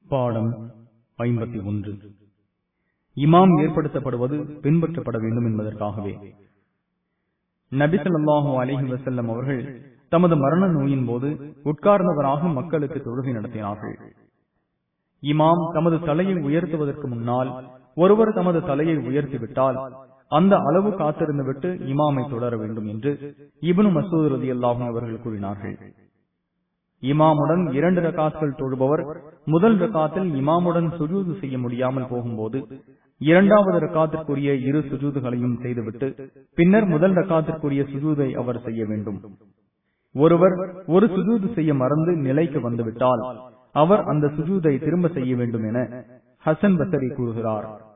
பாடம் ஐம்பத்தி ஒன்று இமாம் ஏற்படுத்தப்படுவது பின்பற்றப்பட வேண்டும் என்பதற்காகவே நபிசல்லாஹு அலிஹி வசல்லம் அவர்கள் தமது மரண நோயின் போது உட்கார்ந்தவராக மக்களுக்கு தொழுகை நடத்தினார்கள் இமாம் தமது தலையை உயர்த்துவதற்கு முன்னால் ஒருவர் தமது தலையை உயர்த்திவிட்டால் அந்த அளவு காத்திருந்து விட்டு இமாமை தொடர வேண்டும் என்று இபனு மசூத் ரதி அல்லாஹும் அவர்கள் கூறினார்கள் இமாமுடன் இரண்டு ரகாத்கள் தொழுபவர் முதல் ரகாத்தில் இமாமுடன் சுஜூது செய்ய முடியாமல் போகும்போது இரண்டாவது ரகாத்திற்குரிய இரு சுஜூதுகளையும் செய்துவிட்டு பின்னர் முதல் ரகாத்திற்குரிய சுஜூதை அவர் செய்ய வேண்டும் ஒருவர் ஒரு சுஜூது செய்ய மறந்து நிலைக்கு வந்துவிட்டால் அவர் அந்த சுஜூதை திரும்ப செய்ய வேண்டும் என ஹசன் பசரி கூறுகிறார்